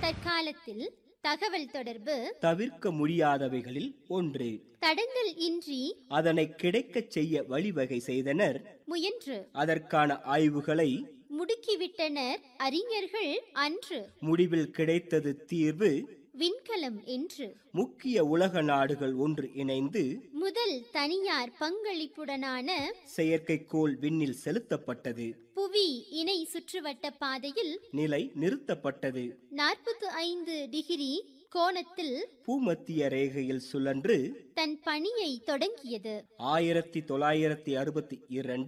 தற்காலத்தில் தகவல் தொடர்பு தவிர்க்க முடியாதவைகளில் ஒன்று தடங்கல் இன்றி அதனை கிடைக்கச் செய்ய வழிவகை செய்தனர் முயன்று அதற்கான ஆய்வுகளை முடுக்கிவிட்டனர் அறிஞர்கள் அன்று முடிவில் கிடைத்தது தீர்வு விண்கலம் என்று முக்கிய உலக நாடுகள் ஒன்று இணைந்து முதல் தனியார் பங்களிப்புடனான செயற்கைக்கோள் விண்ணில் செலுத்தப்பட்டது புவி இணை சுற்றுவட்ட பாதையில் நிலை நிறுத்தப்பட்டது நாற்பத்தி ஐந்து டிகிரி கோணத்தில் பூமத்திய ரேகையில் சுழன்று தன் பணியை தொடங்கியது ஆயிரத்தி தொள்ளாயிரத்தி அறுபத்தி இரண்டு